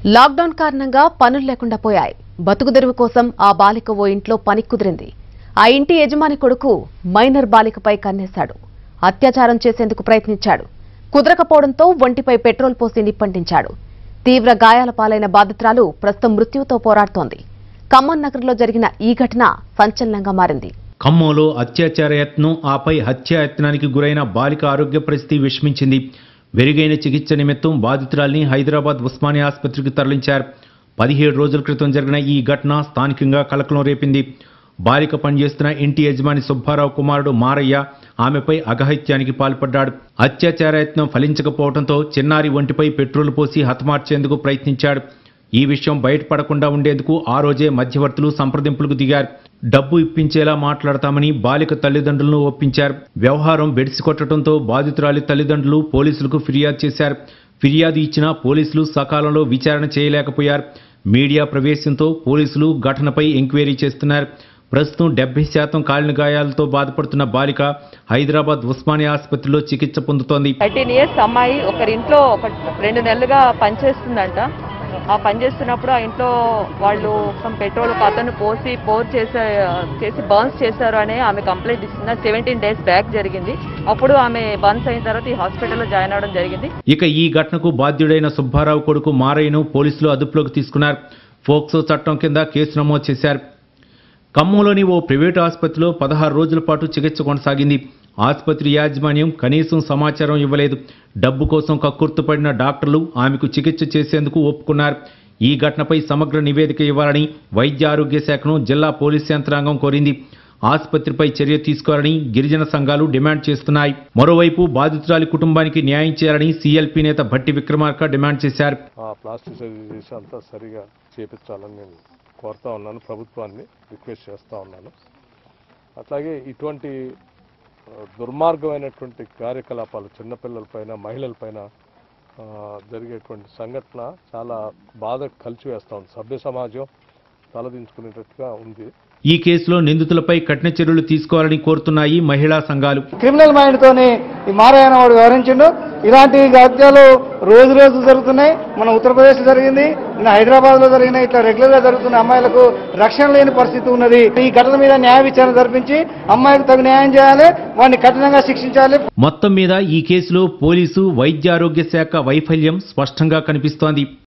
lockdown కారణంగా పనులు లేకుండా పోయాయి బతుకుదెరువు కోసం ఆ బాలిక ఓ ఇంట్లో పని కుదిరింది ఆ ఇంటి యజమాని కొడుకు మైనర్ బాలికపై కన్నేశాడు అత్యాచారం చేసేందుకు ప్రయత్నించాడు కుదరకపోవడంతో ఒంటిపై పెట్రోల్ పోసి నిప్పంటించాడు తీవ్ర గాయాల పాలైన బాధితురాలు ప్రస్తుతం మృత్యువుతో పోరాడుతోంది ఖమ్మం నగరంలో జరిగిన ఈ ఘటన సంచలనంగా మారింది ఖమ్మంలో అత్యాచార యత్నం ఆపై హత్య యత్నానికి గురైన బాలిక ఆరోగ్య పరిస్థితి విషమించింది మెరుగైన చికిత్స నిమిత్తం బాధితురాల్ని హైదరాబాద్ ఉస్మానియా ఆసుపత్రికి తరలించారు పదిహేడు రోజుల క్రితం జరిగిన ఈ ఘటన స్థానికంగా కలకలం రేపింది బాలిక పనిచేస్తున్న ఇంటి యజమాని సుబ్బారావు కుమారుడు మారయ్య ఆమెపై అఘాయిత్యానికి పాల్పడ్డాడు అత్యాచార యత్నం ఫలించకపోవడంతో చిన్నారి ఒంటిపై పెట్రోల్ పోసి హతమార్చేందుకు ప్రయత్నించాడు ఈ విషయం బయటపడకుండా ఉండేందుకు ఆ రోజే మధ్యవర్తులు సంప్రదింపులకు దిగారు డబ్బు ఇప్పించేలా మాట్లాడతామని బాలిక తల్లిదండ్రులను ఒప్పించారు వ్యవహారం బెడిసికొట్టడంతో బాధితురాలి తల్లిదండ్రులు పోలీసులకు ఫిర్యాదు చేశారు ఫిర్యాదు ఇచ్చినా పోలీసులు సకాలంలో విచారణ చేయలేకపోయారు మీడియా ప్రవేశంతో పోలీసులు ఘటనపై ఎంక్వైరీ చేస్తున్నారు ప్రస్తుతం డెబ్బై శాతం కాలిన గాయాలతో బాధపడుతున్న బాలిక హైదరాబాద్ ఉస్మానియా ఆసుపత్రిలో చికిత్స పొందుతోంది థర్టీన్ ఇయర్స్ అమ్మాయి ఒకరింట్లో ఒక రెండు నెలలుగా పనిచేస్తుందంట ఆ పనిచేస్తున్నప్పుడు ఆ ఇంట్లో వాళ్ళు సమ్ పెట్రోల్ ఒక అతను పోసి పోర్ చేసే చేసి బర్న్స్ చేశారు అని ఆమె కంప్లైంట్ ఇస్తుంది సెవెంటీన్ డేస్ బ్యాక్ జరిగింది అప్పుడు ఆమె బర్న్స్ అయిన తర్వాత ఈ హాస్పిటల్లో జాయిన్ అవ్వడం జరిగింది ఇక ఈ ఘటనకు బాధ్యుడైన సుబ్బారావు కొడుకు మారయ్యను పోలీసులు అదుపులోకి తీసుకున్నారు ఫోక్సో చట్టం కింద కేసు నమోదు చేశారు ఖమ్మంలోని ఓ ప్రైవేటు ఆసుపత్రిలో పదహారు రోజుల పాటు చికిత్స కొనసాగింది ఆసుపత్రి యాజమాన్యం కనీసం సమాచారం ఇవ్వలేదు డబ్బు కోసం కక్కుర్తుపడిన డాక్టర్లు ఆమెకు చికిత్స చేసేందుకు ఒప్పుకున్నారు ఈ ఘటనపై సమగ్ర నివేదిక ఇవ్వాలని వైద్య ఆరోగ్య శాఖను జిల్లా పోలీస్ యంత్రాంగం కోరింది ఆసుపత్రిపై చర్య తీసుకోవాలని గిరిజన సంఘాలు డిమాండ్ చేస్తున్నాయి మరోవైపు బాధితురాలి కుటుంబానికి న్యాయం చేయాలని సీఎల్పీ నేత భట్టి విక్రమార్క డిమాండ్ చేశారు ఆ ప్లాస్టిక్ సర్జరీ చేసి అంతా సరిగా చేపించాలని నేను కోరుతా ఉన్నాను ప్రభుత్వాన్ని రిక్వెస్ట్ చేస్తూ ఉన్నాను అట్లాగే ఇటువంటి ఆ, దుర్మార్గమైనటువంటి కార్యకలాపాలు చిన్నపిల్లలపైన మహిళలపైన ఆ, జరిగేటువంటి సంఘటన చాలా బాధ కలిచివేస్తూ ఉంది సభ్య సమాజం తలదించుకునేటట్టుగా ఉంది ఈ కేసులో నిందితులపై కఠిన చర్యలు తీసుకోవాలని కోరుతున్నాయి మహిళా సంఘాలు క్రిమినల్ మైండ్ తోని ఈ మారయ్య వాడు వ్యవహరించిండు ఇలాంటి హత్యలు రోజు రోజు జరుగుతున్నాయి మన ఉత్తరప్రదేశ్ జరిగింది నిన్న హైదరాబాద్ లో జరిగినాయి ఇట్లా రెగ్యులర్ గా జరుగుతున్న అమ్మాయిలకు రక్షణ లేని పరిస్థితి ఉన్నది ఈ ఘటన మీద న్యాయ విచారణ జరిపించి అమ్మాయికి తగు న్యాయం చేయాలి వాడిని కఠినంగా శిక్షించాలి మొత్తం మీద ఈ కేసులో పోలీసు వైద్య ఆరోగ్య శాఖ వైఫల్యం స్పష్టంగా కనిపిస్తోంది